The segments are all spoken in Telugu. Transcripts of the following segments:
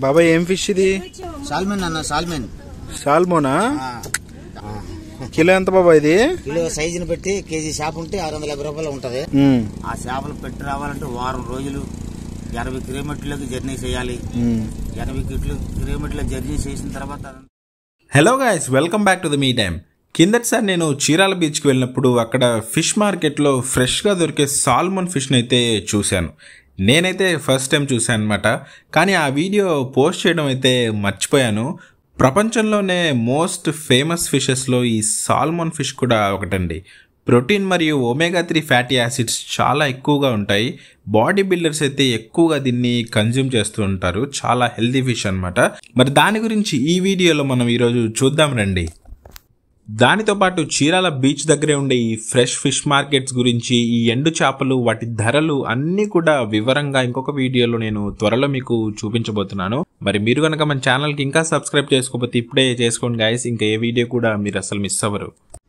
బాబాయ్ ఏం ఫిష్ ఇది సాల్మెన్ అన్న సాల్మెన్ సాల్మోనా ఆ, ఆ. కిలో ఎంత బాబాయ్ ఇది కిలో సైజుని పెట్టి కేజీ చేప ఉంటే ఆరు వందల యాభై రూపాయలు ఉంటది ఉమ్, ఆ చేపలు పెట్టి రావాలంటే వారం రోజులు ఎనభై కిలోమీటర్లకి జర్నీ చేయాలి ఉమ్. ఎనభై కిలో కిలోమీటర్ల జర్నీ చేసిన తర్వాత hello guys welcome back to the me time కిందటిసారి నేను చీరాల బీచ్కి వెళ్ళినప్పుడు అక్కడ ఫిష్ మార్కెట్లో ఫ్రెష్గా దొరికే సాల్మన్ ఫిష్ని అయితే చూశాను నేనైతే ఫస్ట్ టైం చూశాను అనమాట కానీ ఆ వీడియో పోస్ట్ చేయడం అయితే మర్చిపోయాను ప్రపంచంలోనే మోస్ట్ ఫేమస్ ఫిషెస్లో ఈ సాల్మన్ ఫిష్ కూడా ఒకటండి ప్రోటీన్ మరియు ఒమేగా త్రీ ఫ్యాటీ యాసిడ్స్ చాలా ఎక్కువగా ఉంటాయి బాడీ బిల్డర్స్ అయితే ఎక్కువగా దీన్ని కన్జ్యూమ్ చేస్తూ ఉంటారు చాలా హెల్తీ ఫిష్ అన్నమాట మరి దాని గురించి ఈ వీడియోలో మనం ఈరోజు చూద్దాం రండి దానితో పాటు చీరాల బీచ్ దగ్గరే ఉండే ఈ ఫ్రెష్ ఫిష్ మార్కెట్స్ గురించి ఈ ఎండు చేపలు వాటి ధరలు అన్నీ కూడా వివరంగా ఇంకొక వీడియోలో నేను త్వరలో మీకు చూపించబోతున్నాను మరి మీరు కనుక మన ఛానల్కి ఇంకా సబ్స్క్రైబ్ చేసుకోకపోతే ఇప్పుడే చేసుకోండి గాయస్ ఇంకా ఏ వీడియో కూడా మీరు అసలు మిస్ అవ్వరు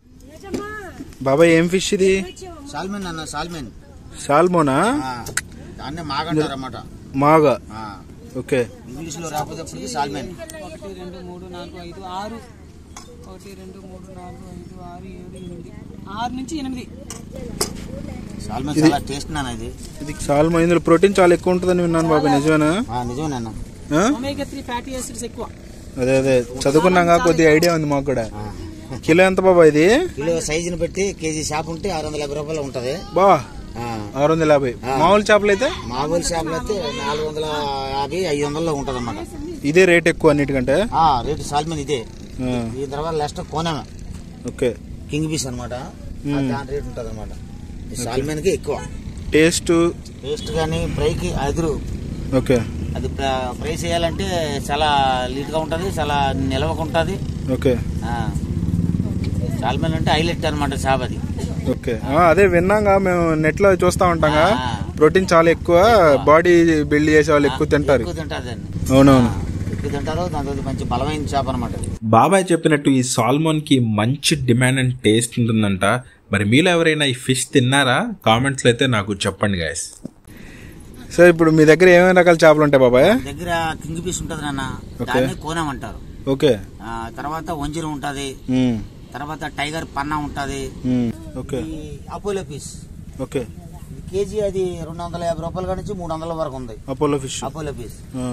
బాబాయ్ ఏం ఫిష్ ఇది సాల్మెన్ అన్న సాల్మెన్ సాల్మోనా ఆ, దాన్నే మాగంటారు అన్నమాట మాగా ఆ, ఓకే ఇంగ్లీష్ లో రాకపోతే సాల్మెన్ ఒకటి రెండు మూడు నాలుగు ఐదు ఆరు ఒకటి రెండు మూడు నాలుగు ఐదు ఆరు ఏడు ఎనిమిది ఆరు నుంచి ఎనిమిది సాల్మెన్ చాలా టేస్ట్ నాన్న ఇది ఇది సాల్మో ఇందులో ప్రోటీన్ చాలా ఎక్కువ ఉంటుందని విన్నాను బాబాయ్ నిజమేనా ఆ, నిజమేనన్న ఆ? ఒమేగా త్రీ ఫ్యాటీ యాసిడ్స్ ఎక్కువ అదే అదే చదువుకున్నాగా కొద్దిగా ఐడియా ఉంది మాకు కూడా ఆ. కిలో ఎంత బాబాయ్ ఇది కిలో సైజుని పెట్టి కేజీ చేప ఉంటే ఆరు వందల యాభై రూపాయలు ఉంటది బా ఆ, ఆరు వందల యాభై మామూలు చేపలు అయితే మామూలు చేపలు అయితే నాలుగు వందల యాభై ఐదు వందల్లో ఉంటది అన్నమాట ఇదే రేట్ ఎక్కువ అన్నిటికంటే ఆ, రేటు సాల్మెన్ ఇదే ఆ, ఈ తర్వాత లాస్ట్ కోనమే ఓకే కింగ్ పీస్ అనమాట దాని రేట్ ఉంటది అనమాట ఈ సాల్మెన్ కి ఎక్కువ టేస్ట్ టేస్ట్ కానీ ఫ్రైకి అదురు ఓకే అది ఫ్ర- ఫ్రై చేయాలంటే చాలా లీట్ గా ఉంటది చాలా నిలవక ఉంటది ఓకే ఆ. సాల్మెన్ అంటే హైలైట్ అనమాట చేప అది ఓకే ఆ, అదే విన్నాగా మేము నెట్ లో చూస్తా ఉంటాంగా ఆ. ప్రోటీన్ చాలా ఎక్కువ బాడీ బిల్డ్ చేసే వాళ్ళు ఎక్కువ తింటారు ఎక్కువ తింటారు దాన్ని అవునవును ఎక్కువ తింటారు దాంతో మంచి బలమైన చేప అనమాట అది బాబాయ్ చెప్పినట్టు ఈ సాల్మోన్ కి మంచి డిమాండ్ అండ్ టేస్ట్ ఉంటుందంట మరి మీలో ఎవరైనా ఈ ఫిష్ తిన్నారా కామెంట్స్లో అయితే నాకు చెప్పండి గాయస్ సో ఇప్పుడు మీ దగ్గర ఏమేమి రకాల చేపలు ఉంటాయి బాబాయ్ దగ్గర కింగ్ పీస్ ఉంటది నాన్న దాన్ని కోనం అంటారు ఓకే ఆ, తర్వాత వంజిరం ఉంటది ఉమ్, తర్వాత టైగర్ పన్నా ఉంటది ఉమ్, ఓకే ఈ అపోలో పీస్ ఓకే ఇది కేజీ అది రెండు వందల యాభై రూపాయల కాడ నుంచి మూడు వందల వరకు ఉంది అపోలో ఫిష్ అపోలో పీస్ ఆ,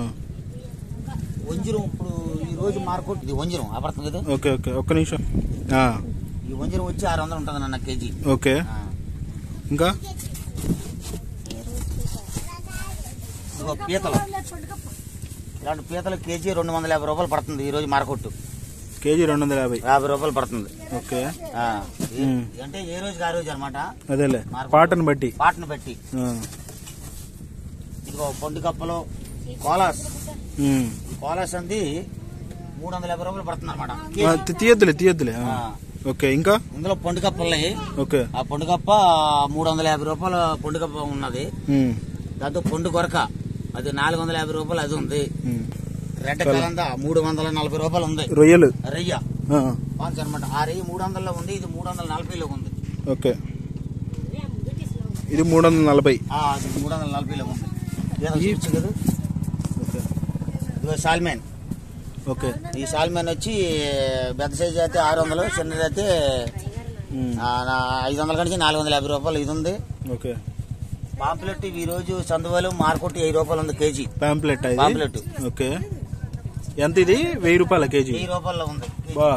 వంజిరం ఇప్పుడు ఈ రోజు మార్కెట్ ఇది వంజిరం అపడుతుంది కదా ఓకే ఓకే ఒక్క నిమిషం ఆ, ఈ వంజిరం వచ్చి ఆరు వందలు ఉంటుంది నాన్న కేజీ ఓకే ఆ. ఇంకా ఇదిగో పీతలు ఇలాంటి పీతలు కేజీ రెండు వందల యాభై రూపాయలు పడుతుంది ఈ రోజు మార్కెట్ కేజీ రెండు వందల యాభై యాభై రూపాయలు పడుతుంది ఓకే ఆ. ఈ- ఉమ్. అంటే ఏ రోజుకి ఆ రోజు అనమాట అదేలే మార్కెట్. పాటను బట్టి పాటను పెట్టి ఆ, ఇదిగో పొండు కప్పలు కోలాస్ ఉమ్. ఈ కోలాస్ అంది మూడు వందల యాభై రూపాయలు పడుతుంది అనమాట ఆ, తీ- తీయొద్దులే తీయొద్దులే ఆ, ఓకే ఇంకా ఇందులో పొండు కప్పలు ఉన్నాయి ఓకే ఆ పొండు కప్ప మూడు వందల యాభై రూపాయల పొండు కప్ప ఉన్నది ఉమ్, దాంతో పొండు కొరక అది నాలుగు వందల యాభై రూపాయలు అది ఉంది ఉమ్. రెడ్ కలందా మూడు వందల నలభై రూపాయలు ఉంది రొయ్యలు రయ్య ఆ, పాన్స్ అనమాట ఆ రయ్య మూడు వందల్లో ఉంది ఇది మూడు వందల నలభైలో ఉంది ఓకే ఇది మూడు వందల నలభై ఆ, అది మూడు వందల నలభైలో ఉంది ఏదో చూపించు కదా ఓకే ఇదిగో సాల్మెన్ ఓకే ఈ సాల్మెన్ వచ్చి పెద్ద సైజ్ అయితే ఆరు వందలు చిన్నది అయితే ఉమ్, ఆ, నా- ఐదు వందల నుంచి నాలుగు వందల యాభై రూపాయలు ఇది ఉంది ఓకే పాంప్లెట్ ఈ రోజు చందువలు మార్కెట్ వెయ్యి రూపాయలు ఉంది కేజీ పాంప్లెట్ ఇది పాంప్లెట్ ఓకే ఎంత ఇది వెయ్యి రూపాయల కేజీ వెయ్యి రూపాయల్లో ఉంది కేజీ. బా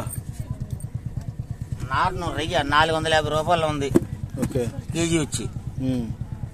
నాటును రయ్య నాలుగు వందల యాభై రూపాయలు ఉంది ఓకే కేజీ వచ్చి ఉమ్.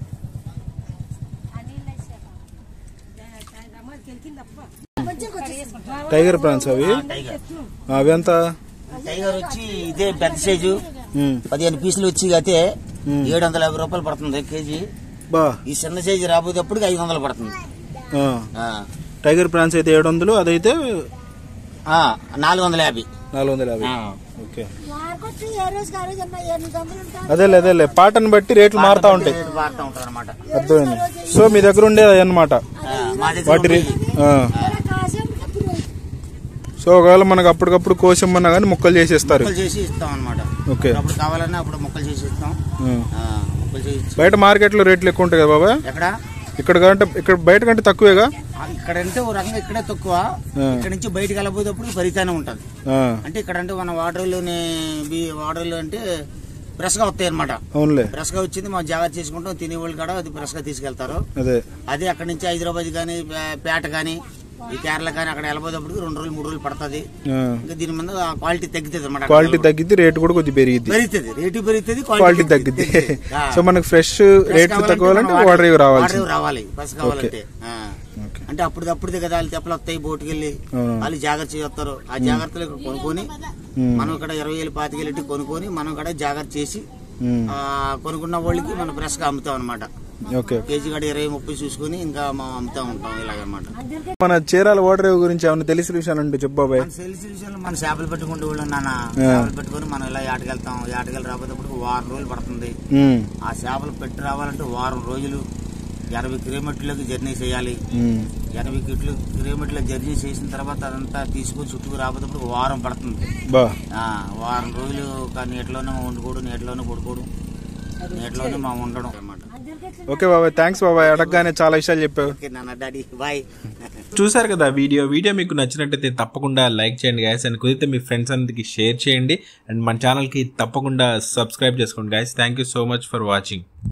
టైగర్ ప్రాన్స్ అవి టైగర్ అవి ఎంత టైగర్ వచ్చి ఇదే పెద్ద సైజు ఉమ్, పదిహేను పీసులు వచ్చి అయితే ఉమ్. ఏడు వందల యాభై రూపాయలు పడుతుంది కేజీ బా ఈ చిన్న సైజు రాబోయేటప్పటికి ఐదు వందలు పడుతుంది ఆ. ఆ. టైగర్ ప్రాన్స్ అయితే ఏడు వందలు అదైతే ఆ, నాలుగు వందల యాభై నాలుగు వందల యాభై ఆ. ఓకే మార్కొచ్చి ఏ రోజు ఆ రోజు అన్న ఎనిమిది వందలు ఉంటాయి అదేలే అదేలే పాటను బట్టి రేట్లు మారుతా ఉంటాయి రేటు మారుతా ఉంటారు అనమాట అర్థమైంది సో మీ దగ్గర ఉండేది అన్నమాట మా దగ్గర వాటి రే- ఉన్నాయి. ఆ. కాసేపు అప్పుడు సో ఒకవేళ మనకు అప్పటికప్పుడు కోసమన్నా కానీ ముక్కలు చేసేస్తారు ముక్కలు చేసి ఇస్తాం అనమాట ఓకే అప్పుడు కావాలన్నా అప్పుడు ముక్కలు చేసి ఇస్తాం ఆ. ఆ, ముక్కలు చేసి ఇస్తాం. బయట మార్కెట్లో రేట్లు ఎక్కువ ఉంటాయి కదా బాబా ఎక్కడ ఇక్కడ కంటే ఇక్కడ బయట కంటే తక్కువేగా ఆ, ఇక్కడంటే ఓ రకంగా ఇక్కడే తక్కువ ఇక్కడ నుంచి బయటికి వెళ్ళబోయేటప్పుడు పరితానే ఉంటది ఆ, అంటే ఇక్కడ అంటే మన వాటర్లోని వాటర్లు అంటే ఫ్రెష్ గా వస్తాయి అనమాట అవునులే ఫ్రెష్ గా వచ్చింది మనం జాగ్రత్త చేసుకుంటాం తినేవాళ్ళు కూడా అది ఫ్రెష్ గా తీసుకెళ్తారు అదే అదే అక్కడ నుంచి హైదరాబాద్ కానీ పేట కానీ ఈ కేరళ కానీ అక్కడ వెళ్ళబోయేటప్పుడు రెండు రోజులు మూడు రోజులు పడుతుంది ఆ, ఇంకా దీని మీద క్వాలిటీ తగ్గుతుంది అనమాట క్వాలిటీ తగ్గిద్ది రేట్ కూడా కొద్దిగా పెరిగిద్ది పెరుగుతుంది రేటు పెరుగుతుంది క్వాలిటీ తగ్గిద్ది సో మనకు ఫ్రెష్ రేట్ తక్కువాలంటే వాటర్ ఇవి రావాల్సి వాటర్ రావాలి బస్ కావాలంటే ఆ. అంటే అప్పటికప్పుడు కదా వాళ్ళు తెప్పలు వస్తాయి బోటుకి వెళ్ళి అవును. వాళ్ళు జాగ్రత్త చేస్తారు ఆ జాగ్రత్తలు ఇక్కడ కొనుక్కొని మనం ఇక్కడ ఇరవై వేలు పాతిక వేలు ఇట్టి కొనుక్కొని మనం ఇక్కడ జాగ్రత్త చేసి ఉమ్, ఆ, కొనుక్కున్న వాళ్ళకి మనం ఫ్రెష్ గా అమ్ముతాం అనమాట ఓకే కేజీ కాడ ఇరవై ముప్పై చూసుకొని ఇంకా మనం అమ్ముతా ఉంటాం ఇలాగనమాట మన చీరాల వాటర్ గురించి ఏమైనా తెలిసిన విషయాలు అంటే చెప్పు బాబాయ్ మన సెల్స్ విషయంలో మన చేపలు పెట్టుకుంటూ వాళ్ళు నాన్న చేపలు పెట్టుకొని మనం ఇలా ఏటకెళ్తాం ఏటకెళ్ళి రాబోయేటప్పుడు వారం రోజులు పడుతుంది ఉమ్, ఆ చేపలు పెట్టి రావాలంటే వారం రోజులు ఎనభై కిలోమీటర్లకు జర్నీ చేయాలి ఉమ్, ఎనభై కిలో కిలోమీటర్ల జర్నీ చేసిన తర్వాత అదంతా తీసుకొని చుట్టూ రాబోయేటప్పుడు వారం పడుతుంది బా ఆ, వారం రోజులు ఒక నీటిలోనే వండుకోవడం నీటిలోనే పడుకోవడం నీటిలోనే మా ఉండడం అన్నమాట ఓకే బాబాయ్ థ్యాంక్స్ బాబాయ్ అడగగానే చాలా విషయాలు చెప్పావు ఓకే నాన్న డాడీ బాయ్ చూసారు కదా వీడియో వీడియో మీకు నచ్చినట్టయితే తప్పకుండా లైక్ చేయండి గాయస్ అండ్ కుదిరితే మీ ఫ్రెండ్స్ అందరికి షేర్ చేయండి అండ్ మన ఛానల్కి తప్పకుండా సబ్స్క్రైబ్ చేసుకోండి guys thank you so much for watching